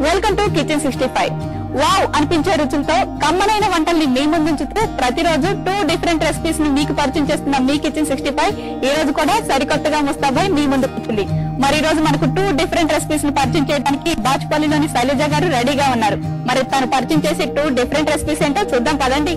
Welcome to kitchen sixty five wow అనిపించే రుచులతో కమ్మనైన వంటల్ని మీ ముందుంచుతూ ప్రతిరోజు టూ డిఫరెంట్ రెసిపీస్ ని మీకు పరిచయం చేస్తున్న మీ కిచెన్ సిక్స్టీ ఫైవ్ ఈ రోజు కూడా సరికొత్తగా ముస్తాబాయ్ మీ ముందు కూర్చుంది మరి ఈ రోజు మనకు టూ డిఫరెంట్ రెసిపీస్ ని పరిచయం చేయడానికి బాచుపల్లిలోని శైలజ గారు రెడీగా ఉన్నారు మరి తను పరిచయం చేసే టూ డిఫరెంట్ రెసిపీస్ ఏంటో చూద్దాం పదండి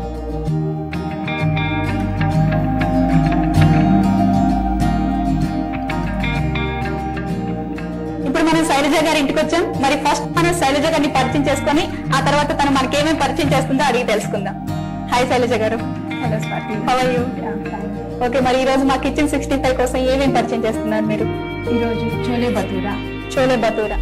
ఇప్పుడు మనం శైలజ గారి ఇంటికి వచ్చాం మరి ఫస్ట్ మనం శైలజ గారిని పరిచయం చేసుకొని ఆ తర్వాత తను మనకి ఏమేమి పరిచయం చేస్తుందో అడిగి తెలుసుకుందాం హాయ్ శైలజ గారు hello Swathi How are you? Okay మరి ఈ రోజు మా కిచెన్ సిక్స్టీ ఫైవ్ కోసం ఏమేమి పరిచయం చేస్తున్నారు మీరు ఈరోజు చోలే భటూరా చోలే బతూరా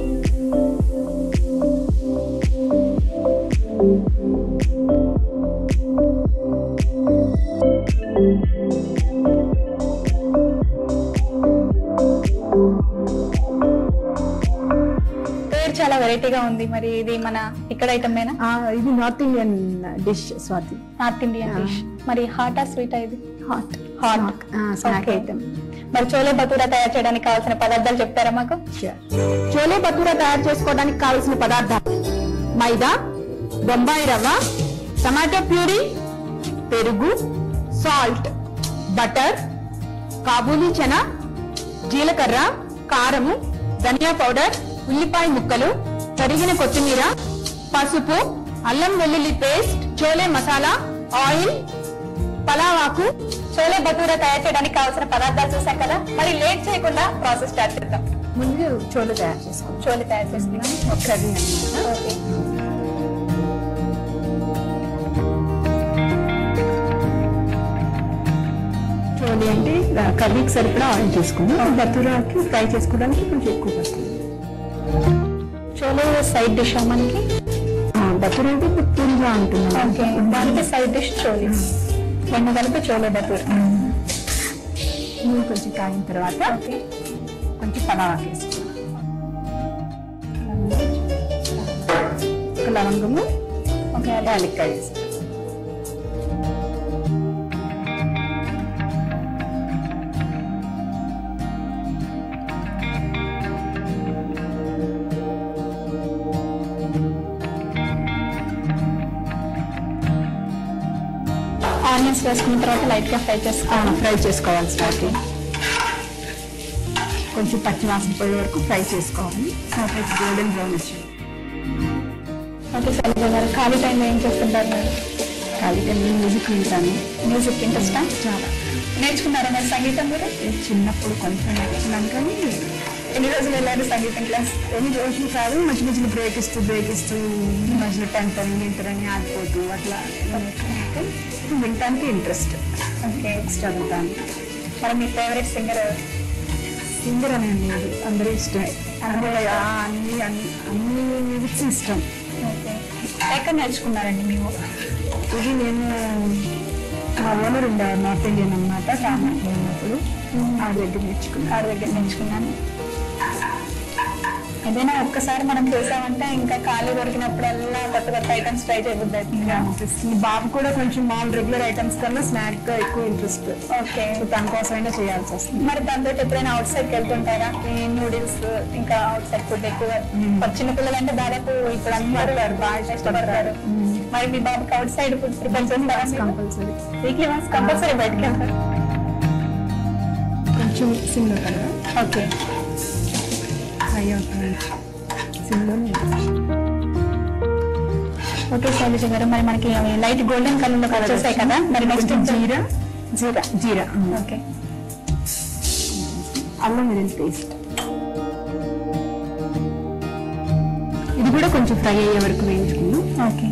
పేరు చాలా వెరైటీగా ఉంది మరి ఇది మన ఇక్కడ ఐటమేనా ఆ, ఇది north Indian dish Swathi north Indian dish మరి హాటా స్వీట్ ఇది hot hot snack Okay. Item మరి చోలే బతూరా తయారు చేయడానికి కావాల్సిన పదార్థాలు చెప్తారా మాకు చోలే భటూరా తయారు చేసుకోవడానికి కావలసిన పదార్థాలు మైదా బొంబాయి రవ్వ టమాటో ప్యూరీ పెరుగు సాల్ట్ బటర్ కాబూలీ చనా జీలకర్ర కారము ధనియా పౌడర్ ఉల్లిపాయ ముక్కలు తరిగిన కొత్తిమీర పసుపు అల్లం వెల్లుల్లి పేస్ట్ చోలే మసాలా ఆయిల్ పలావాకు చోలే బతూరా తయారు చేయడానికి కావాల్సిన పదార్థాలు చూసాం కదా మరి లేట్ చేయకుండా ప్రాసెస్ స్టార్ట్ చేద్దాం ముందు చోలే తయారు చేసుకోవాలి చోలే తయారు చేసుకుందాం కర్రీ అన్నమాట ఓకే చోలే అంటే కర్రీకి సరిపడా ఆయిల్ తీసుకున్నాం బతురాకి ఫ్రై చేసుకోవడానికి కొంచెం ఎక్కువ పడుతుంది చోలే సైడ్ డిష్ మనకి బతురా అంటే పూరిగా ఉంటుంది ఓకే దానికి సైడ్ డిష్ చోలే రెండు కలిపి చోలే బతూరా నూనె కొంచెం కాగిన తర్వాత ఓకే కొంచెం పలావాకి వేసుకున్నాం ఒక లవంగము ఓకే అలా యాలక్కాయ వేసుకున్నాం ఆనియన్స్ వేసుకున్న తర్వాత లైట్ గా ఫ్రై చేసుకోవాలి ఫ్రై చేసుకోవాలి స్టార్టింగ్ కొంచెం పచ్చి వాసన పోయే వరకు ఫ్రై చేసుకోవాలి గోల్డెన్ బ్రౌన్ వచ్చి ఓకే శైలజ గారు ఖాళీ టైంలో ఏం చేస్తుంటారు మీరు ఖాళీ టైంలో మ్యూజిక్ వింటాను మ్యూజిక్ ఇంట్రెస్టా చాలా నేర్చుకున్నారా మీరు సంగీతం మీరు చిన్నప్పుడు కొంచెం నేర్చుకున్నాను కానీ ఎన్ని రోజులు వెళ్ళారు సంగీతం క్లాస్ ఎన్ని రోజులు కాదు మధ్య మధ్యలో బ్రేక్ ఇస్తూ బ్రేక్ ఇస్తూ మధ్యలో టెన్త్ అని ఇంటర్ అని ఆగిపోతూ అట్లా వినటానికి ఇంట్రెస్ట్ ఓకే చదువుతాను మరి మీ ఫేవరెట్ సింగర్ సింగర్ అని ఏం లేదు అందరూ ఇష్టమే అందరూ ఆ అన్ని అన్ని అన్ని మ్యూజిక్స్ ఇష్టం ఓకే ఎక్కడ నేర్చుకున్నారండి మేము ఇది నేను మా ఓనర్ ఉండేవారు నార్త్ ఇండియన్ అనమాట కామాకి ఉన్నప్పుడు ఆ దగ్గర నేర్చుకున్నాను కారు దగ్గర నేర్చుకున్నాను ఏదైనా ఒక్కసారి మనం చేసామంటే ఇంకా ఖాళీ దొరికినప్పుడల్లా కొత్త కొత్త ఐటమ్స్ ట్రై చేయబుద్ది అవుతుంది అనిపిస్తుంది బాబు కూడా కొంచెం మామూలు రెగ్యులర్ ఐటమ్స్ కన్నా స్నాక్ గా ఎక్కువ ఇంట్రెస్ట్ ఓకే సో తన కోసమైనా చేయాల్సి వస్తుంది మరి దాంతో ఎప్పుడైనా అవుట్ సైడ్ వెళ్తుంటారా ఈ నూడిల్స్ ఇంకా అవుట్ సైడ్ ఫుడ్ ఎక్కువ చిన్న పిల్లలు అంటే దాదాపు ఇప్పుడు అందరూ బాగా ఇష్టపడతారు మరి మీ బాబుకి అవుట్ సైడ్ ఫుడ్ ప్రిపేర్ చేస్తారా కంపల్సరీ వీక్లీ వన్స్ కంపల్సరీ బయటకు వెళ్తారు కొంచెం సిమ్లో కదా ఓకే ఫ్రై అవుతుంది సిమ్లోనే ఓకే శైలజ గారు మరి మనకి లైట్ గోల్డెన్ కలర్ లో వచ్చేసాయి కదా మరి నెక్స్ట్ జీరా జీరా జీరా ఓకే అల్లం వెల్లుల్లి పేస్ట్ ఇది కూడా కొంచెం ఫ్రై అయ్యే వరకు వేయించుకున్నాం ఓకే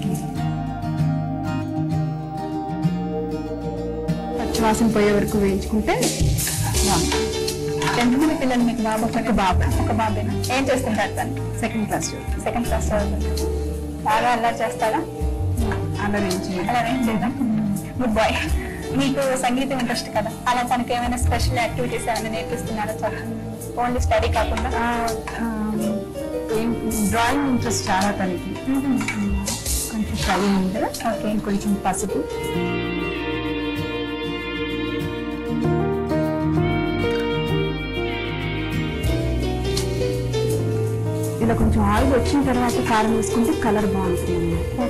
పచ్చివాసన పోయే వరకు వేయించుకుంటే టెన్త్ మంది పిల్లలు మీకు బాబు ఒక బాబు ఒక బాబేనా ఏం చేస్తుంటారు తను సెకండ్ క్లాస్ సెకండ్ క్లాస్ చదువుతుంటారు బాగా అల్లరి చేస్తారా అలా వేయించేయాలి అలా ఏం చేయదా గుడ్ బాయ్ మీకు సంగీతం ఇంట్రెస్ట్ కదా అలా తనకి ఏమైనా స్పెషల్ యాక్టివిటీస్ ఏమైనా నేర్పిస్తున్నారా చదువు ఓన్లీ స్టడీ కాకుండా డ్రాయింగ్ ఇంట్రెస్ట్ చాలా తనకి కొంచెం ఫ్రై ఉంది ఓకే కొంచెం పసుపు ఇలా కొంచెం ఆయిల్ వచ్చిన తర్వాత కారం వేసుకుంటే కలర్ బాగుంటుంది అన్నమాట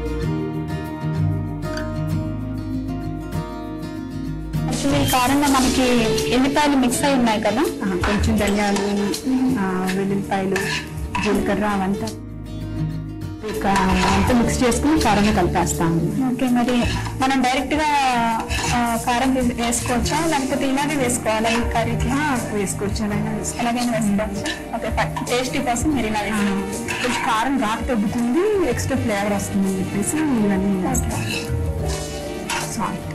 యాక్చువల్లీ ఈ కారంలో మనకి ఎల్లిపాయలు మిక్స్ అయి ఉన్నాయి కదా ఆ, కొంచెం ధనియాలు ఆ, వెల్లుల్లిపాయలు జీలకర్ర అవంతా ఇక అంతా మిక్స్ చేసుకుని కారంలో కలిపేస్తాము ఓకే మరి మనం డైరెక్ట్ గా ఆ, కారం వేసి- వేసుకోవచ్చా లేకపోతే ఇలాగే వేసుకోవాలా ఈ కర్రీకి ఆ, వేసుకోవచ్చు అలాగే వేసుకోవచ్చు. ఎలాగైనా వేసుకోవచ్చు ఓకే టేస్టీ కోసం మీరు ఇలా ఆ, కొంచెం కారం ఘాటు తగ్గుతుంది ఎక్స్ట్రా ఫ్లేవర్ వస్తుంది అని చెప్పేసి ఇవన్నీ వేస్తాం సాల్ట్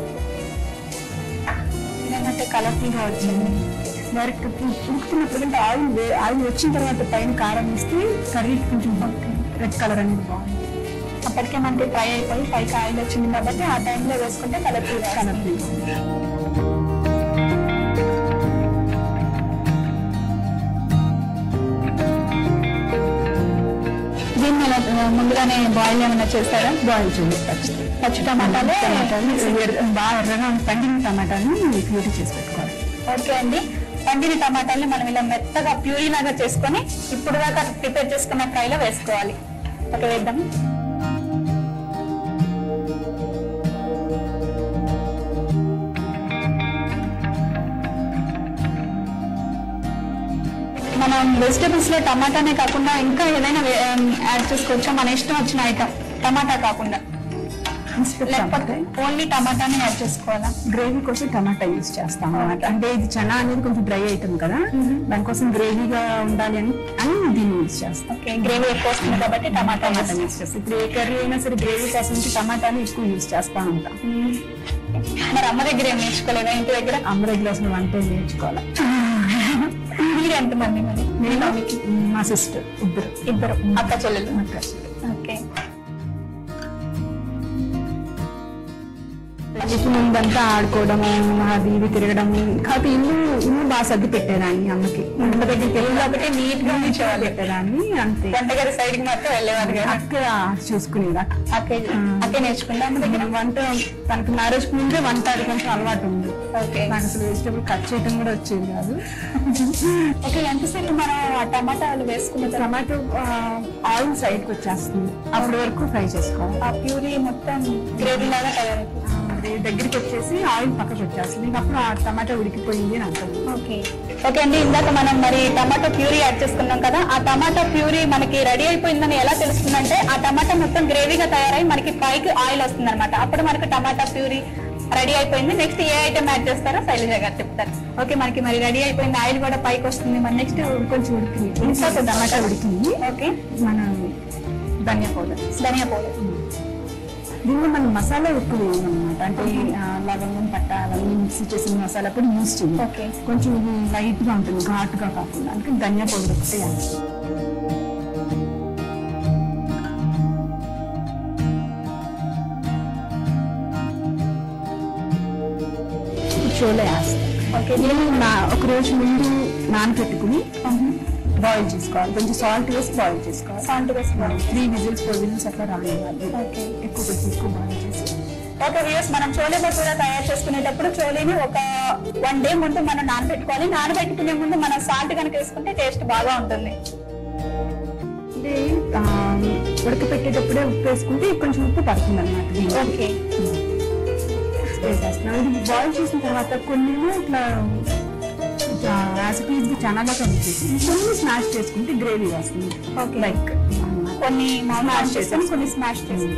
ఏంటంటే కలర్ఫుల్ గా వచ్చింది డైరెక్ట్ ఉడుకుతున్నప్పుడు కంటే ఆయిల్ వే- ఆయిల్ వచ్చిన తర్వాత పైన కారం వేస్తే కర్రీ కొంచెం రెడ్ కలర్ అనేది బాగుంది అప్పటికే మనకి ఫ్రై అయిపోయి పైకి ఆయిల్ వచ్చింది కాబట్టి ఆ టైంలో వేసుకుంటే కలర్ఫుల్ గా కలర్ దీన్ని అలా ముందుగానే బాయిల్ ఏమైనా చేస్తారా బాయిల్ చేయాలి పచ్చి పచ్చి టమాటాలే టమాటాలు ఎర్ర- బాగా ఎర్రగా పండిన టమాటాలు ప్యూరీ చేసి పెట్టుకోవాలి ఓకే అండి పండిన టమాటాలని మనం ఇలా మెత్తగా ప్యూరీ లాగా చేసుకొని ఇప్పుడు దాకా ప్రిపేర్ చేసుకున్న ఫ్రైలో వేసుకోవాలి ఓకే వేద్దాం మనం వెజిటబుల్స్ లో టమాటానే కాకుండా ఇంకా ఏదైనా యాడ్ చేసుకోవచ్చా మన ఇష్టం వచ్చిన ఐటమ్ టమాటా కాకుండా లేకపోతే ఓన్లీ టమాటానే యాడ్ చేసుకోవాలా గ్రేవీ కోసం టమాటా యూస్ చేస్తాం అన్నమాట అంటే ఇది చనా అనేది కొంచెం డ్రై ఐటమ్ కదా దానికోసం గ్రేవీగా ఉండాలి అని అని దీన్ని యూస్ చేస్తాం ఓకే గ్రేవీ ఎక్కువ వస్తుంది కాబట్టి టమాటా టమాటా యూస్ చేస్తాం ఇప్పుడు ఏ కర్రీ అయినా సరే గ్రేవీ కోసం నుంచి టమాటాని ఎక్కువ యూస్ చేస్తా ఉంటాం మరి అమ్మ దగ్గర ఏం నేర్చుకోలేదా ఇంటి దగ్గర అమ్మ దగ్గర అసలు వంట నేర్చుకోవాలి మీరు ఎంతమంది మరి నేను మా సిస్టర్ ఇద్దరు ఇద్దరు అక్క చెల్లెలు అక్క. ఓకే పెళ్లికి ముందంతా ఆడుకోవడము అది ఇది తిరగడము కాకపోతే ఇల్లు ఇల్లు బాగా సర్ది పెట్టేదాన్ని అమ్మకి అమ్మ దగ్గరికి వెళ్ళి కాబట్టి నీట్ గా ఉంచేవాళ్ళు పెట్టేదాన్ని అంతే వంటగది సైడ్ కి మాత్రం వెళ్ళేవారు కదా అక్క చూసుకునేది అక్క అక్కే అక్కే నేర్చుకుందా అమ్మ దగ్గర వంట తనకి మ్యారేజ్ ముందే వంట అది కొంచెం అలవాటు ఉంది ఓకే నాకు అసలు వెజిటబుల్ కట్ చేయడం కూడా వచ్చేది కాదు ఓకే ఎంతసేపు మనం ఆ టమాటాలు వేసుకున్న తర్వాత టమాటో ఆయిల్ సైడ్ కి వచ్చేస్తుంది అప్పటి వరకు ఫ్రై చేసుకోవాలి ఆ ప్యూరీ మొత్తం గ్రేవీ లాగా తయారైంది అది దగ్గరికి వచ్చేసి ఆయిల్ పక్కకు వచ్చేస్తుంది ఇంక అప్పుడు ఆ టమాటా ఉడికిపోయింది అని అర్థం ఓకే ఓకే అండి ఇందాక మనం మరి టమాటో ప్యూరీ యాడ్ చేసుకున్నాం కదా ఆ టమాటో ప్యూరీ మనకి రెడీ అయిపోయిందని ఎలా తెలుస్తుందంటే ఆ టమాటా మొత్తం గ్రేవీగా తయారై మనకి పైకి ఆయిల్ వస్తుంది అనమాట అప్పుడు మనకి టమాటా ప్యూరీ రెడీ అయిపోయింది నెక్స్ట్ ఏ ఐటమ్ యాడ్ చేస్తారో శైలజ గారు చెప్తారు ఓకే మనకి మరి రెడీ అయిపోయింది ఆయిల్ కూడా పైకి వస్తుంది మరి నెక్స్ట్ కొంచెం ఉడికింది ఇంకా టమాటా ఉడికింది ఓకే మన ధనియా పౌడర్ ధనియా పౌడర్ దీనిలో మనం మసాలా ఎక్కువ వేయమన్నమాట అంటే ఆ, లవంగం పట్ట అవన్నీ మిక్సీ చేసిన మసాలా కూడా యూస్ చేయాలి ఓకే కొంచెం ఇది లైట్ గా ఉంటుంది ఘాటుగా కాకుండా అందుకే ధనియా పౌడర్ ఒకటే వేస్తాం. షోలో వేస్తాం ఓకే నేను నా ఒక రోజు ముందు నానబెట్టుకుని బాయిల్ చేసుకోవాలి కొంచెం సాల్ట్ వేసి బాయిల్ చేసుకోవాలి సాల్ట్ వేసుకోవాలి త్రీ విజిల్స్ ఫోర్ విజిల్స్ అట్లా రానివ్వాలి ఓకే ఎక్కువ కొంచెం ఎక్కువ బాయిల్ చేసి ఓకే వ్యూస్ మనం చోలే భటూరా తయారు చేసుకునేటప్పుడు చోలేని ఒక వన్ డే ముందు మనం నానబెట్టుకోవాలి నానబెట్టుకునే ముందు మనం సాల్ట్ కనుక వేసుకుంటే టేస్ట్ బాగా ఉంటుంది అంటే ఆ, ఉడకపెట్టేటప్పుడే ఉప్పు వేసుకుంటే కొంచెం ఉప్పు పడుతుంది అనమాట ఓకే వేసేస్తున్నాం ఇది బాయిల్ చేసిన తర్వాత కొన్ని ఇట్లా యాసిటీస్ చాలా కనిపిస్తుంది కొన్ని స్మాష్ చేసుకుంటే గ్రేవీ వస్తుంది Okay. లైక్ కొన్ని స్మాష్ స్మాష్ చేస్తాం చేస్తాం కొన్ని స్మాష్ చేస్తాం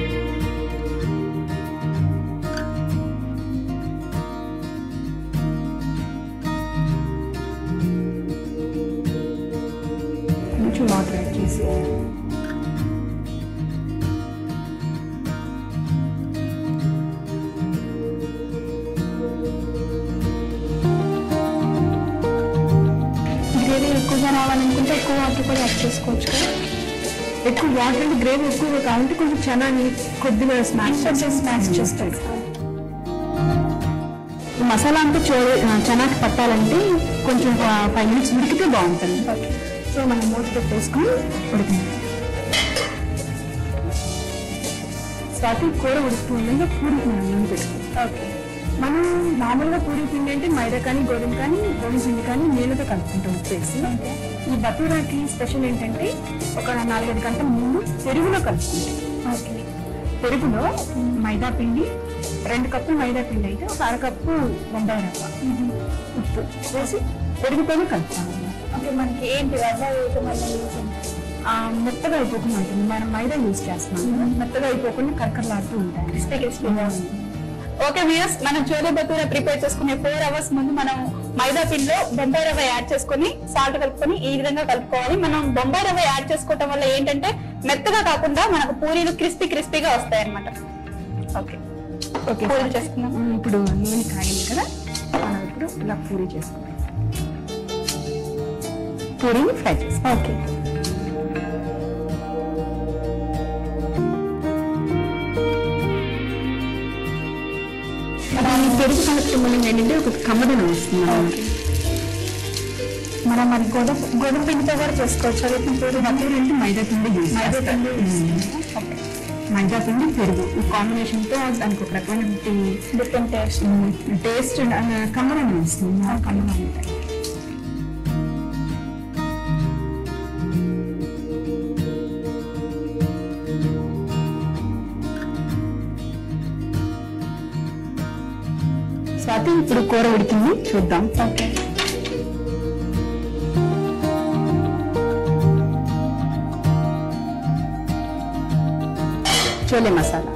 కొంచెం వాటర్ యాడ్ చేసి గ్రేవీ ఎక్కువగా రావాలనుకుంటే ఎక్కువ వాటర్ కూడా యాడ్ చేసుకోవచ్చు కదా ఎక్కువ వాటర్ అంటే గ్రేవీ ఎక్కువగా కావాలంటే కొంచెం చనాని కొద్దిగా స్మాష్ కొంచెం స్మాష్ చేస్తాం ఈ మసాలా అంతా చో చనాకి పట్టాలంటే కొంచెం ఫైవ్ మినిట్స్ ఉడికితే బాగుంటుంది ఓకే సో మనం మూత పెట్టేసుకుని ఉడికింది స్టార్టింగ్ కూర ఉడుకుతుండగా పూరి మనం నూనె పెట్టుకుంటాం ఓకే మనం మామూలుగా పూరి పిండి అంటే మైదా కానీ గోధుమ కానీ గోధుమ పిండి కానీ నీళ్ళతో కలుపుకుంటాం ఉప్పు వేసి ఈ బతూరాకి స్పెషల్ ఏంటంటే ఒక నాలుగైదు గంటల ముందు పెరుగులో కలుపుకుంటాం ఓకే పెరుగులో మైదా పిండి రెండు కప్పులు మైదా పిండి అయితే ఒక అరకప్పు బొంబాయి రవ్వ ఉప్పు వేసి పెరుగుతోనే కలుపుతాం అన్నమాట. అంటే మనకి ఏంటి రవ్వ వేయటం వల్ల యూస్ ఏంటి? ఆ, మెత్తగా అయిపోకుండా ఉంటుంది మనం మైదా యూజ్ చేస్తున్నాం కదా, మెత్తగా అయిపోకుండా కరకరలాడుతూ ఉంటాయి క్రిస్పీ క్రిస్పీగా ఓకే వ్యూస్ మనం చోలే భటూరా ప్రిపేర్ చేసుకునే ఫోర్ అవర్స్ ముందు మనం మైదా పిండిలో బొంబాయి రవ్వ యాడ్ చేసుకుని సాల్ట్ కలుపుకొని ఈ విధంగా కలుపుకోవాలి మనం బొంబాయి రవ్వ యాడ్ చేసుకోవటం వల్ల ఏంటంటే మెత్తగా కాకుండా మనకు పూరీలు క్రిస్పీ క్రిస్పీగా వస్తాయి అనమాట ఓకే ఓకే పూరీలు చేసుకుందాం ఉమ్, ఇప్పుడు నూనె కాగింది కదా మనం ఇప్పుడు ఇలా పూరి చేసుకుందాం పూరీని ఫ్రై చేసుకో ఓకే ఈ పెరుగు కలుపుతూ మనం ఏంటంటే ఒక కమ్మదనం వస్తుంది మనకి. మనం మరి గోధుమ గోధుమ పిండితో కూడా చేసుకోవచ్చు లేకపోతే పూరీ బట్టలు అంటే మైదా పిండి యూజ్ మైదా చేస్తాం. పిండి ఉమ్. ఓకే మైదా పిండి పెరుగు ఈ కాంబినేషన్ తో దానికి ఒక రకమైన డిఫరెంట్ టేస్ట్ టేస్ట్ కమ్మదనం వస్తుంది ఆ కమ్మదనం ఉంటాయి స్వాతి ఇప్పుడు కూర ఉడికింది చూద్దాం ఓకే చోలే మసాలా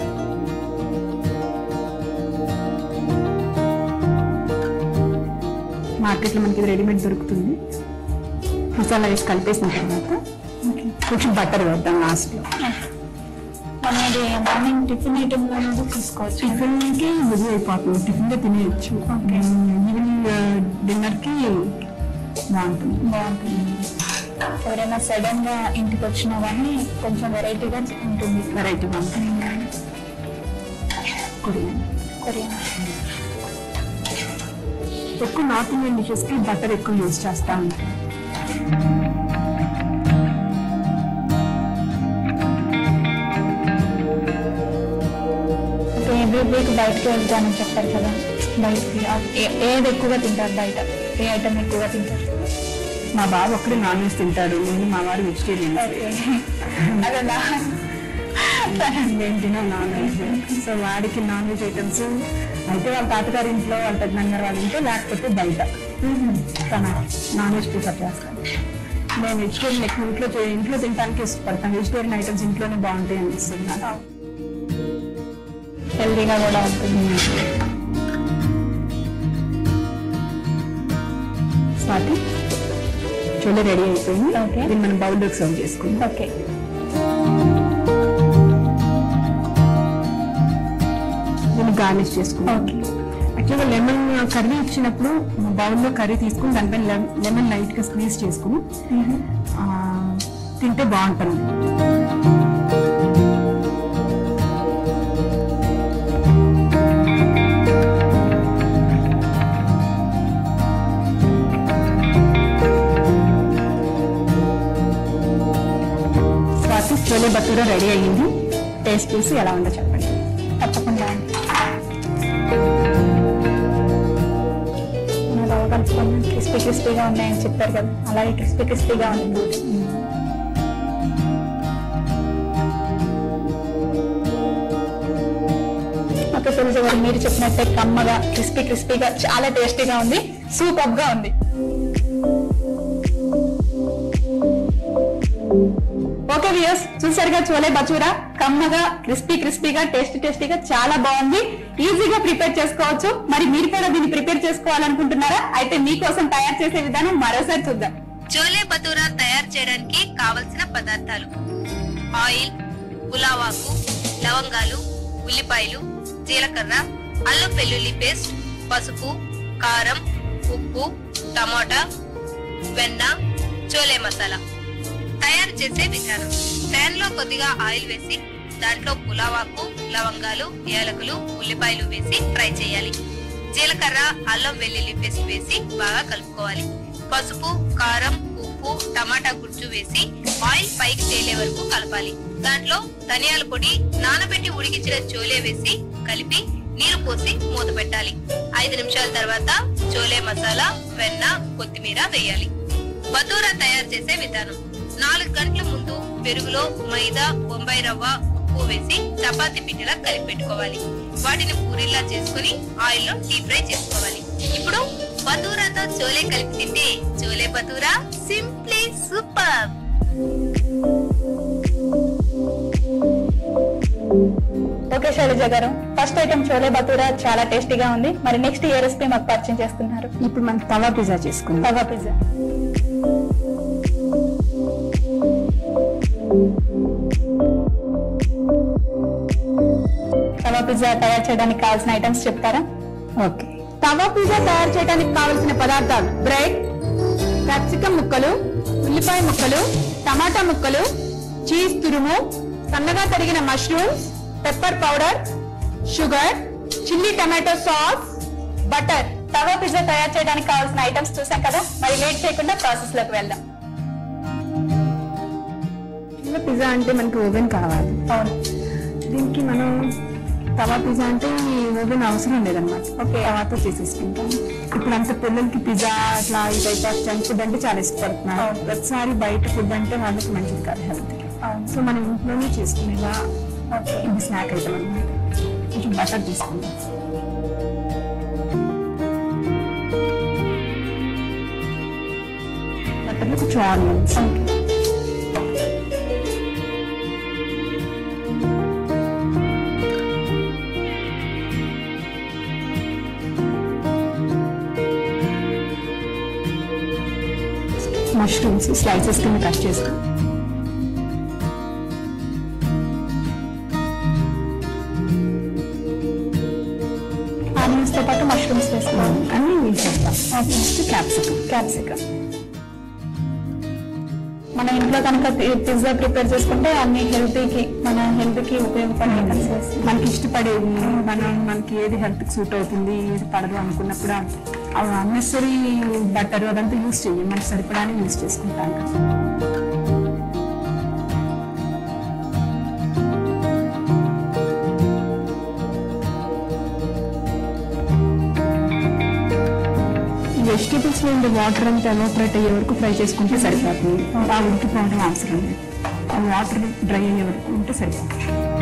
మార్కెట్లో మనకి ఇది రెడీమేడ్ దొరుకుతుంది మసాలా వేసి కలిపేసిన తర్వాత కొంచెం బటర్ వేద్దాం లాస్ట్లో మనం అది మార్నింగ్ టిఫిన్ ఐటమ్ లో కూడా తీసుకోవచ్చు టిఫిన్కి ఇది అయిపోతుంది టిఫిన్గా తినేయచ్చు ఈవినింగ్ డిన్నర్కి బాగుంటుంది బాగుంటుంది ఎవరైనా సడన్ గా ఇంటికి వచ్చినా కానీ కొంచెం వెరైటీగా ఉంటుంది వెరైటీగా ఉంటుంది కొరియన్ కొరియన్ ఎక్కువ నార్త్ ఇండియన్ డిషెస్కి బటర్ ఎక్కువ యూజ్ చేస్తా ఉంటాం ఎవ్రీ వీక్ బయటకి వెళ్తానని చెప్పారు కదా బయటకి ఆ- ఏ- ఏది ఎక్కువగా తింటారు బయట ఏ ఐటమ్ ఎక్కువగా తింటారు మా బాబు ఒక్కడే నాన్ వెజ్ తింటాడు నేను మా వారు వెజిటేరియన్ అదలా నేను తిన నాన్ వెజ్ సో వాడికి నాన్ వెజ్ ఐటమ్స్ అయితే వాళ్ళ తాతగారి ఇంట్లో వాళ్ళ పెద్దనాన్నగారు వాళ్ళ ఇంట్లో లేకపోతే బయట తన నాన్ వెజ్ ప్రిఫర్ చేస్తాను నేను వెజిటేరియన్ ఎక్కువ ఇంట్లో చే- ఇంట్లో తినడానికి ఇష్టపడతాను వెజిటేరియన్ ఐటమ్స్ ఇంట్లోనే బాగుంటాయి అనిపిస్తుంది నాకు హెల్దీగా కూడా ఉంటుంది స్వాతి చోలే రెడీ అయిపోయింది Okay. దీన్ని మనం బౌల్లోకి సర్వ్ చేసుకుందాం ఓకే దీన్ని గార్నిష్ చేసుకుందాం ఓకే యాక్చువల్గా లెమన్ కర్రీ ఇచ్చినప్పుడు బౌల్లో కర్రీ తీసుకుని దానిపైన లెమన్ లైట్గా స్క్వీజ్ చేసుకుని ఆ, తింటే బాగుంటుంది స్వాతి చోలే బతూరా రెడీ అయ్యింది టేస్ట్ చేసి ఎలా ఉందో చెప్పండి తప్పకుండా మన రవ్వ కలుపుకొని క్రిస్పీ క్రిస్పీగా ఉన్నాయని చెప్పారు కదా అలాగే క్రిస్పీ క్రిస్పీగా ఉంది ఓకే తెలుసు గారు మీరు చెప్పినట్టే కమ్మగా క్రిస్పీ క్రిస్పీగా చాలా టేస్టీగా ఉంది సూపర్ గా ఉంది ఓకే వ్యూస్ చూసారుగా చోలే బచూరా కమ్మగా క్రిస్పీ క్రిస్పీగా టేస్టీ టేస్టీగా చాలా బాగుంది ఈజీగా ప్రిపేర్ చేసుకోవచ్చు మరి మీరు కూడా దీన్ని ప్రిపేర్ చేసుకోవాలనుకుంటున్నారా అయితే మీకోసం తయారు చేసే విధానం మరోసారి చూద్దాం చోలే భటూరా తయారు చేయడానికి కావలసిన పదార్థాలు ఆయిల్ గులావాకు లవంగాలు ఉల్లిపాయలు జీలకర్ర అల్లం వెల్లుల్లి పేస్ట్ పసుపు కారం ఉప్పు టమాటా వెన్న చోలే మసాలా తయారు చేసే విధానం ప్యాన్ లో కొద్దిగా ఆయిల్ వేసి దాంట్లో పులావాకు లవంగాలు యాలకులు ఉల్లిపాయలు వేసి ఫ్రై చేయాలి జీలకర్ర అల్లం వెల్లుల్లి పేస్ట్ వేసి బాగా కలుపుకోవాలి పసుపు కారం ఉప్పు టమాటా గుజ్జు వేసి ఆయిల్ పైకి తేలే వరకు కలపాలి దాంట్లో ధనియాల పొడి నానబెట్టి ఉడికించిన చోలే వేసి కలిపి నీరు పోసి మూత పెట్టాలి ఐదు నిమిషాల తర్వాత చోలే మసాలా వెన్న కొత్తిమీర వేయాలి బతూరా తయారు చేసే విధానం నాలుగు గంటల ముందు పెరుగులో మైదా బొంబాయి రవ్వ ఉప్పు వేసి చపాతీ పిండిలా కలిపి పెట్టుకోవాలి వాటిని పూరిల్లా చేసుకుని ఆయిల్ లో డీప్ ఫ్రై చేసుకోవాలి ఇప్పుడు బతూరాతో చోలే కలిపి తింటే chole bhatura simply super okay Shailaja garu first item chole బతూరా చాలా టేస్టీగా ఉంది మరి నెక్స్ట్ ఏ రెసిపీ మాకు పరిచయం చేస్తున్నారు ఇప్పుడు మనం తవా పిజ్జా చేసుకుందాం తవా పిజ్జా తవా పిజ్జా తయారు చేయడానికి కావాల్సిన ఐటమ్స్ చెప్తారా ఓకే తవా పిజ్జా తయారు చేయడానికి కావలసిన పదార్థాలు బ్రెడ్ క్యాప్సికమ్ ముక్కలు ఉల్లిపాయ ముక్కలు టమాటా ముక్కలు చీజ్ తురుము సన్నగా తరిగిన mushrooms pepper powder sugar chilli tomato sauce butter tawa pizza తయారు చేయడానికి కావాల్సిన ఐటమ్స్ చూసాం కదా మరి లేట్ చేయకుండా ప్రాసెస్ లోకి వెళ్దాం చిన్న పిజ్జా అంటే మనకి ఓవెన్ కావాలి అవును దీనికి మనం తవా పిజ్జా అంటే ఈ ఓవెన్ అవసరం లేదన్నమాట ఓకే. తవాతో చేసేసుకుంటాం ఇప్పుడు అంత పిల్లలకి పిజ్జా అట్లా ఈ టైప్ ఆఫ్ జంక్ ఫుడ్ అంటే చాలా ఇష్టపడుతున్నారు అవును. ప్రతిసారి బయట ఫుడ్ అంటే వాళ్ళకి మంచిది కాదు హెల్త్ అవును. సో మనం ఇంట్లోనే చేసుకునేలా ఓకే. ఇది స్నాక్ ఐటమ్ అనమాట కొంచెం బటర్ తీసుకుందాం బటర్లో కొంచెం ఆనియన్స్ మష్రూమ్స్ స్లైసెస్ కింద కట్ చేసుకో ఆనియన్స్ తో పాటు మష్రూమ్స్ వేస్తున్నాం అన్ని వేసేస్తాం నెక్స్ట్ క్యాప్సికమ్ క్యాప్సికమ్ మన ఇంట్లో కనుక పిజ్జా ప్రిపేర్ చేసుకుంటే అన్ని హెల్తీకి మన హెల్త్ కి ఉపయోగపడే ఐటమ్స్ వేస్తాం మనకి ఇష్టపడేది మనం మనకి ఏది హెల్త్ కి సూట్ అవుతుంది ఏది పడదు అనుకున్నప్పుడు అన్నెసరీ బటర్ అదంతా యూస్ చేయం మనకి సరిపడానే యూస్ చేసుకుంటాం వెజిటేబుల్స్ లో ఉండే వాటర్ అంతా ఎవాపరేట్ అయ్యే వరకు ఫ్రై చేసుకుంటే సరిపోతుంది ఆ ఉడికిపోవడం అవసరం లేదు ఆ వాటర్ డ్రై అయ్యే వరకు ఉంటే సరిపోతుంది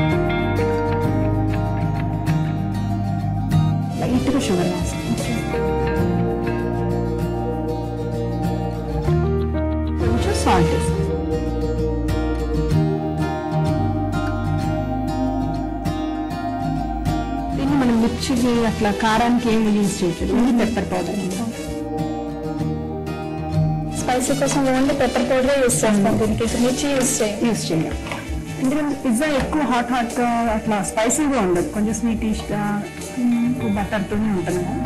లైట్గా షుగర్ వేస్తాం కొంచెం సాల్ట్ వేస్తాం దీన్ని మనం మిర్చికి అట్లా కారానికి ఏమి యూజ్ చేయట్లేదు ఇది పెప్పర్ పౌడర్ స్పైసీ కోసం ఓన్లీ పెప్పర్ పౌడర్ యూస్ చేస్తాం దీనికి మిర్చి యూస్ చేయం యూజ్ చేయాలి ఎందుకంటే పిజ్జా ఎక్కువ హాట్ హాట్ గా అట్లా స్పైసీగా ఉండదు కొంచెం స్వీటిష్ గా బటర్ తోనే ఉంటుంది కదా.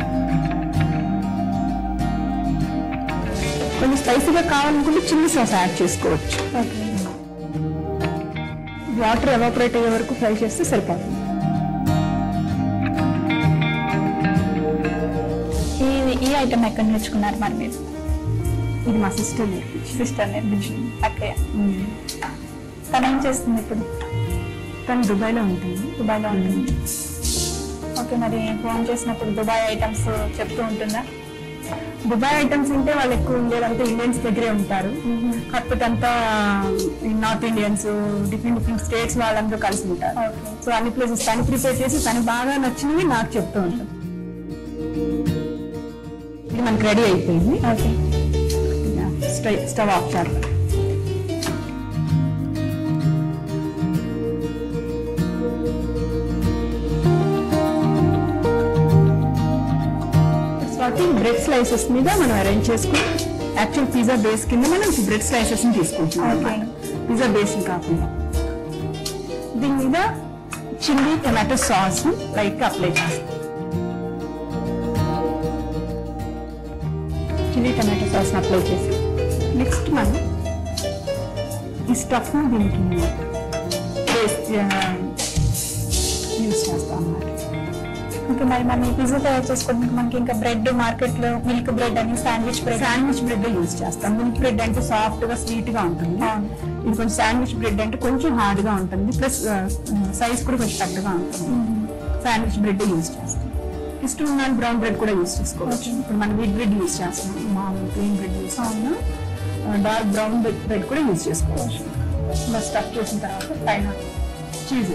కొంచెం స్పైసీగా కావాలనుకుంటే చిల్లీ సాస్ యాడ్ చేసుకోవచ్చు వాటర్ ఎవాపరేట్ అయ్యే వరకు ఫ్రై చేస్తే సరిపోతుంది ఈ ఈ ఐటమ్ ఎక్కడ నేర్చుకున్నారు మరి మీరు ఇది మా సిస్టర్ నేర్పించి సిస్టర్ నేర్పించింది అక్కయ్య తను ఏం చేస్తుంది ఇప్పుడు తను దుబాయ్లో ఉంటుంది దుబాయ్లో ఉంటుంది ఓకే మరి ఫోన్ చేసినప్పుడు దుబాయ్ ఐటమ్స్ చెప్తూ ఉంటుందా దుబాయ్ ఐటమ్స్ అంటే వాళ్ళు ఎక్కువ ఉండేదంతా ఇండియన్స్ దగ్గరే ఉంటారు కాకపోతే అంతా north Indians different different states వాళ్ళందరూ కలిసి ఉంటారు Okay. సో అన్ని ప్లేసెస్ తను ప్రిపేర్ చేసి తనకు బాగా నచ్చినవి నాకు చెప్తూ ఉంటాను ఇది మనకి రెడీ అయిపోయింది ఓకే స్టవ్ స్టవ్ ఆఫ్ చేద్దాం స్వాతి బ్రెడ్ స్లైసెస్ మీద మనం అరేంజ్ చేసుకుని యాక్చువల్ పిజ్జా బేస్ కింద మనం బ్రెడ్ స్లైసెస్ ని తీసుకుంటున్నాం Okay. పిజ్జా బేస్ కాకుండా దీని మీద చిల్లీ టమాటో సాస్ లైట్ గా అప్లై చేస్తాం చిల్లీ టమాటో సాస్ అప్లై చేసి నెక్స్ట్ మనం ఈ స్టఫ్ దీనికి యూస్ చేస్తాం అన్నమాట ఓకే మరి మనం ఈ పిజ్జా తయారు చేసుకోవడానికి మనకి ఇంకా బ్రెడ్ మార్కెట్ లో మిల్క్ బ్రెడ్ అని sandwich bread sandwich bread use చేస్తాం మిల్క్ బ్రెడ్ అంటే సాఫ్ట్ గా స్వీట్ గా ఉంటుంది అవును. ఇది కొంచెం శాండ్విచ్ బ్రెడ్ అంటే కొంచెం హార్డ్ గా ఉంటుంది ప్లస్ సైజ్ కూడా కొంచెం పెద్దగా ఉంటుంది శాండ్విచ్ బ్రెడ్ యూస్ చేస్తాం ఇష్టం ఉన్న బ్రౌన్ బ్రెడ్ కూడా యూస్ చేసుకోవచ్చు ఇప్పుడు మనం వీట్ బ్రెడ్ యూస్ చేస్తాం మామూలు ప్లెయిన్ బ్రెడ్ యూస్ చేస్తాం డార్క్ బ్రౌన్ బ్రెడ్ కూడా యూజ్ చేసుకోవచ్చు ఇలా స్టఫ్ చేసిన తర్వాత పైన చీజ్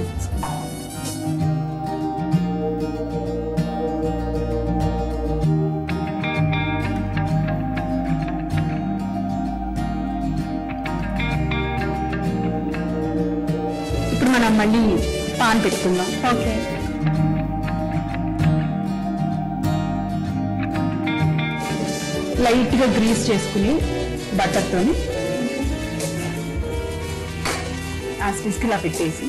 ఇప్పుడు మనం మళ్ళీ పాన్ పెట్టుకుందాం ఓకే లైట్ గా గ్రీస్ చేసుకుని బటర్ తోని యాస్టిస్కి ఇలా పెట్టేసి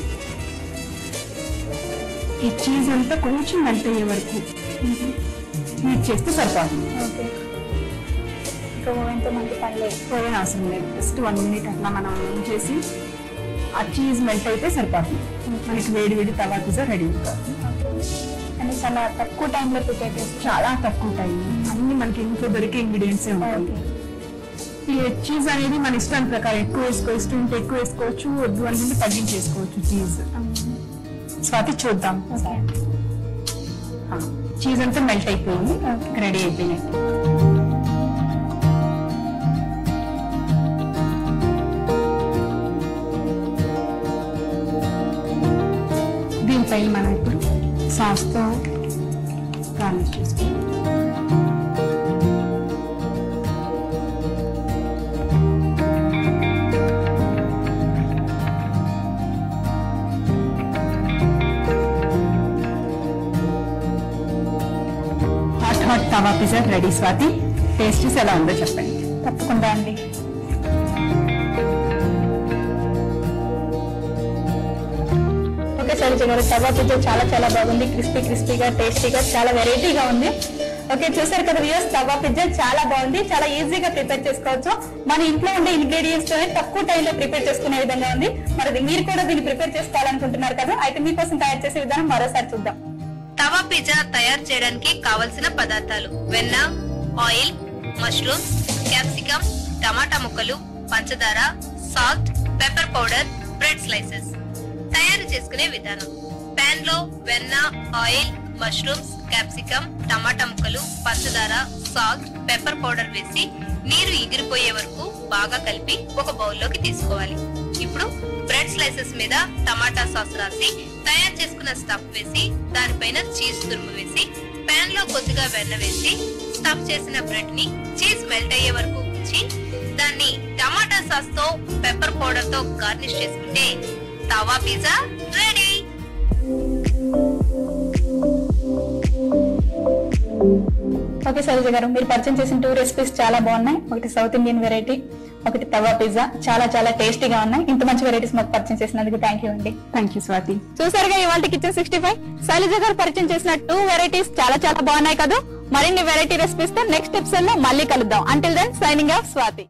ఈ చీజ్ అంతా కొంచెం మెల్ట్ అయ్యే వరకు హీట్ చేస్తే సరిపోతుంది ఓకే ఇంకా ఓవెన్తో మనకి పని లేదు ఓవెన్ అవసరం లేదు జస్ట్ వన్ మినిట్ అట్లా మనం ఆన్ చేసి ఆ చీజ్ మెల్ట్ అయితే సరిపోతుంది మనకి వేడి వేడి తవా పిజ్జా రెడీ అవుతుంది అని చాలా తక్కువ టైంలో ప్రిపేర్ చేస్తాం చాలా తక్కువ టైం అన్ని మనకి ఇంట్లో దొరికే ఇంగ్రీడియంట్స్ ఉంటాయి ఈ చీజ్ అనేది మన ఇష్టానికి ప్రకారం ఎక్కువ వేసుకో ఇష్టం ఉంటే ఎక్కువ వేసుకోవచ్చు వద్దు అనుకుంటే తగ్గించేసుకోవచ్చు చీజ్ స్వాతి చూద్దాం చీజ్ అంతా మెల్ట్ అయిపోయింది రెడీ అయిపోయినాయి దీనిపై మనం ఇప్పుడు సాస్తో గార్నిష్ చేసుకోవాలి hot hot tawa pizza ready Swathi taste చూసి ఎలా ఉందో చెప్పండి తప్పకుండా అండి ఓకే శైలజ గారు తవా పిజ్జా చాలా చాలా బాగుంది క్రిస్పీ క్రిస్పీగా టేస్టీగా చాలా వెరైటీగా ఉంది ఓకే చూసారు కదా వ్యూస్ తవా పిజ్జా చాలా బాగుంది చాలా ఈజీగా ప్రిపేర్ చేసుకోవచ్చు మన ఇంట్లో ఉండే ఇంగ్రీడియంట్స్ తోనే తక్కువ టైంలో ప్రిపేర్ చేసుకునే విధంగా ఉంది మరి మీరు కూడా దీన్ని ప్రిపేర్ చేసుకోవాలనుకుంటున్నారు కదా అయితే మీకోసం తయారు చేసే విధానం మరోసారి చూద్దాం తవా పిజ్జా తయారు చేయడానికి కావలసిన పదార్థాలు వెన్న ఆయిల్ మష్రూమ్స్ క్యాప్సికమ్ టమాటా ముక్కలు పంచదార salt pepper powder bread slices తయారు చేసుకునే విధానం పాన్ లో వెన్న ఆయిల్ మష్రూమ్స్ క్యాప్సికమ్ టమాటా ముక్కలు పంచదార సాల్ట్ పెప్పర్ పౌడర్ వేసి నీరు ఎగిరిపోయే వరకు బాగా కలిపి ఒక బౌల్లోకి తీసుకోవాలి ఇప్పుడు బ్రెడ్ స్లైసెస్ మీద టమాటా సాస్ రాసి తయారు చేసుకున్న స్టఫ్ వేసి దానిపైన చీజ్ తురుము వేసి పాన్ లో కొద్దిగా వెన్న వేసి స్టఫ్ చేసిన బ్రెడ్ ని చీజ్ మెల్ట్ అయ్యే వరకు ఉంచి దాన్ని టమాటా సాస్ తో పెప్పర్ పౌడర్ తో గార్నిష్ చేసుకుంటే tawa pizza ready okay Shailaja garu మీరు పరిచయం చేసిన టూ రెసిపీస్ చాలా బాగున్నాయి ఒకటి సౌత్ ఇండియన్ వెరైటీ ఒకటి తవా పిజ్జా చాలా చాలా టేస్టీగా ఉన్నాయి ఇంత మంచి వెరైటీస్ మాకు పరిచయం చేసినందుకు థ్యాంక్ యూ అండి థ్యాంక్ యూ స్వాతి చూసారుగా ఇవాళ కిచెన్ సిక్స్టీ ఫైవ్ శైలజ గారు పరిచయం చేసిన టూ వెరైటీస్ చాలా చాలా బాగున్నాయి కదా మరిన్ని వెరైటీ రెసిపీస్ తో నెక్స్ట్ ఎపిసోడ్ లో మళ్ళీ కలుద్దాం until then signing off Swathi